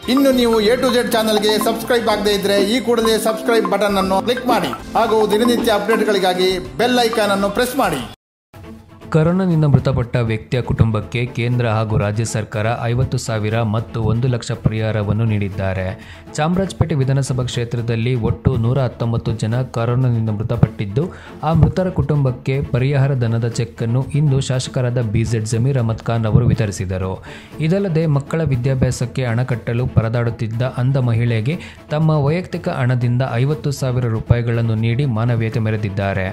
ಇನ್ನು ನೀವು A to Z ಚಾನಲ್ಗೆ ಸಬ್ಸ್ಕ್ರೈಬ್ ಆಗದೇ ಇದ್ರೆ ಈ ಕೂಡಲೇ ಸಬ್ಸ್ಕ್ರೈಬ್ ಬಟನ್ ಅನ್ನು ಕ್ಲಿಕ್ ಮಾಡಿ ಹಾಗೂ ದಿನನಿತ್ಯ ಅಪ್ಡೇಟ್ಗಳಿಗಾಗಿ ಬೆಲ್ ಐಕಾನ್ ಅನ್ನು ಪ್ರೆಸ್ ಮಾಡಿ ಕರೋನಾದಿಂದ ಮೃತಪಟ್ಟ ವ್ಯಕ್ತಿಯ ಕುಟುಂಬಕ್ಕೆ ಕೇಂದ್ರ ಹಾಗೂ ರಾಜ್ಯ ಸರ್ಕಾರ ಐವತ್ತು ಸಾವಿರ ಮತ್ತು ಒಂದು ಲಕ್ಷ ಪರಿಹಾರವನ್ನು ನೀಡಿದ್ದಾರೆ ಚಾಮರಾಜಪೇಟೆ ವಿಧಾನಸಭಾ ಕ್ಷೇತ್ರದಲ್ಲಿ ಒಟ್ಟು ನೂರ ಹತ್ತೊಂಬತ್ತು ಜನ ಕರೋನಾದಿಂದ ಮೃತಪಟ್ಟಿದ್ದು ಆ ಮೃತರ ಕುಟುಂಬಕ್ಕೆ ಪರಿಹಾರ ಧನದ ಚೆಕ್ ಅನ್ನು ಇಂದು ಶಾಸಕರಾದ ಬಿಜೆಡ್ ಜಮೀರ್ ಅಹಮದ್ ಖಾನ್ ಅವರು ವಿತರಿಸಿದರು ಇದಲ್ಲದೆ ಮಕ್ಕಳ ವಿದ್ಯಾಭ್ಯಾಸಕ್ಕೆ ಹಣ ಕಟ್ಟಲು ಪರದಾಡುತ್ತಿದ್ದ ಅಂಧ ಮಹಿಳೆಗೆ ತಮ್ಮ ವೈಯಕ್ತಿಕ ಹಣದಿಂದ ಐವತ್ತು ಸಾವಿರ ರೂಪಾಯಿಗಳನ್ನು ನೀಡಿ ಮಾನವೀಯತೆ ಮೆರೆದಿದ್ದಾರೆ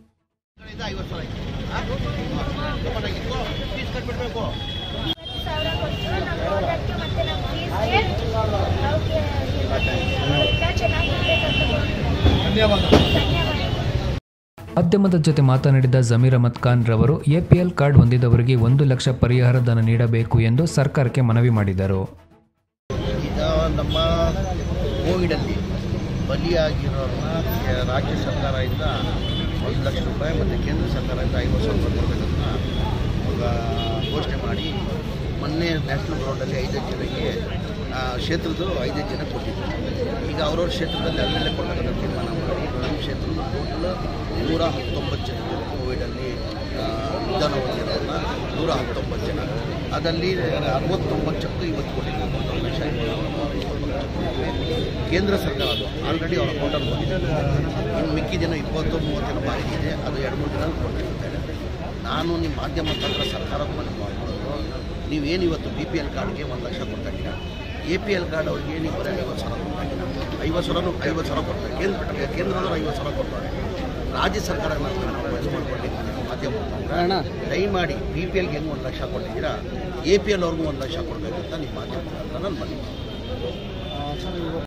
ಸಾವಿರ ಕೊಟ್ಟು ನಮ್ಮ ಓದಕ್ಕೆ ಮತ್ತೆ ನಮ್ಮ ಫೀಸ್ಗೆ ಅವ್ರಿಗೆ ಎಲ್ಲ ಚೆನ್ನಾಗಿ ಧನ್ಯವಾದ ಮಾಧ್ಯಮದ ಜೊತೆ ಮಾತನಾಡಿದ ಜಮೀರ್ ಅಹಮದ್ ಖಾನ್ ರವರು ಎಪಿಎಲ್ ಕಾರ್ಡ್ ಹೊಂದಿದವರಿಗೆ ಒಂದು ಲಕ್ಷ ಪರಿಹಾರ ಧನ ನೀಡಬೇಕು ಎಂದು ಸರ್ಕಾರಕ್ಕೆ ಮನವಿ ಮಾಡಿದರು ಈಗ ನಮ್ಮ ಕೋವಿಡಲ್ಲಿ ಬಲಿಯಾಗಿರೋರನ್ನ ಕೆ- ರಾಜ್ಯ ಸರ್ಕಾರದಿಂದ ಒಂದು ಲಕ್ಷ ರೂಪಾಯಿ ಮತ್ತು ಕೇಂದ್ರ ಸರ್ಕಾರದಿಂದ ಐವತ್ತು ಸಾವಿರ ರೂಪಾಯಿ ಕೊಡಬೇಕಂತ ಇವಾಗ ಘೋಷಣೆ ಮಾಡಿ ಮೊನ್ನೆ ನ್ಯಾಷನಲ್ ರೋಡಲ್ಲಿ ಐದೈದು ಜನಕ್ಕೆ ಆ, ಕ್ಷೇತ್ರದ್ದು ಐದೈದು ಜನ ಕೊಟ್ಟಿದ್ರು ಈಗ ಅವ್ರವ್ರ ಕ್ಷೇತ್ರದಲ್ಲಿ ಅಲ್ಲೆಲ್ಲೇ ಕೊಡಬೇಕಂತ ತೀರ್ಮಾನ ಮಾಡಿ ನಮ್ಮ ಕ್ಷೇತ್ರದ ಟೋಟಲ್ ನೂರ ಹತ್ತೊಂಬತ್ತು ಜನರು ಕೋವಿಡಲ್ಲಿ ಆ, ನಿಧನ ಹೊಂದಿರೋರನ್ನ ನೂರ ಹತ್ತೊಂಬತ್ತು ಜನ ಅದರಲ್ಲಿ ಅರವತ್ತೊಂಬತ್ತು ಚೆಕ್ ಇವತ್ತು ಕೊಟ್ಟಿದ್ದೀವಿ ಒಂದು ಲಕ್ಷ ಕೇಂದ್ರ ಸರ್ಕಾರ ಅದು ಆಲ್ರೆಡಿ ಅವ್ರ ಅಕೌಂಟಲ್ಲಿ ಹೋಗಿದೆ ಇನ್ನು ಮಿಕ್ಕಿದೇನೋ ಇಪ್ಪತ್ತು ಮೂವತ್ತು ಜನ ಬಾಕಿ ಇದೆ ಅದು ಎರಡು ಮೂರು ದಿನ ಕೊಟ್ಟಿರ್ತಾರೆ ನಾನು ನಿಮ್ಮ ಮಾಧ್ಯಮ ತಂತ್ರ ಸರ್ಕಾರಕ್ಕೂ ಮನವಿ ಮಾಡ್ಕೊಳ್ಳೋದು ನೀವೇನು ಇವತ್ತು ಬಿ ಪಿ ಎಲ್ ಕಾರ್ಡ್ಗೆ ಒಂದು ಲಕ್ಷ ಕೊಡ್ತಾ ಇದ್ದೀರಾ ಎ ಪಿ ಎಲ್ ಕಾರ್ಡ್ ಅವ್ರಿಗೆ ನೀವು ಬರೀ ಐವತ್ತು ಸಾವಿರ ಕೊಡ್ತಾ ಇದ್ದೀರಾ ಐವತ್ತು ಸಾವಿರನೂ ಐವತ್ತು ಸಾವಿರ ಕೊಡ್ತಾರೆ ಕೇಂದ್ರ ಕೇಂದ್ರದವರು ಐವತ್ತು ಸಾವಿರ ಕೊಡ್ತಾರೆ ರಾಜ್ಯ ಸರ್ಕಾರ ನಾವು ಇದು ಮಾಡ್ಕೊಂಡಿದ್ದೀವಿ ಮಾಧ್ಯಮ ಮುಖಾಂತರ ದಯಮಾಡಿ ಬಿ ಪಿ ಎಲ್ಗೆ ಹೆಂಗೆ ಒಂದು ಲಕ್ಷ ಕೊಟ್ಟಿದ್ದೀರಾ ಎ ಪಿ ಎಲ್ ಅವ್ರಿಗೂ ಒಂದು ಲಕ್ಷ ಕೊಡಬೇಕು ಅಂತ ನಿಮ್ಮ ಮಾಧ್ಯಮ ಮುಖಾಂತರ ನಾನು ಮನವಿ ಮಾಡ್ತೀನಿ.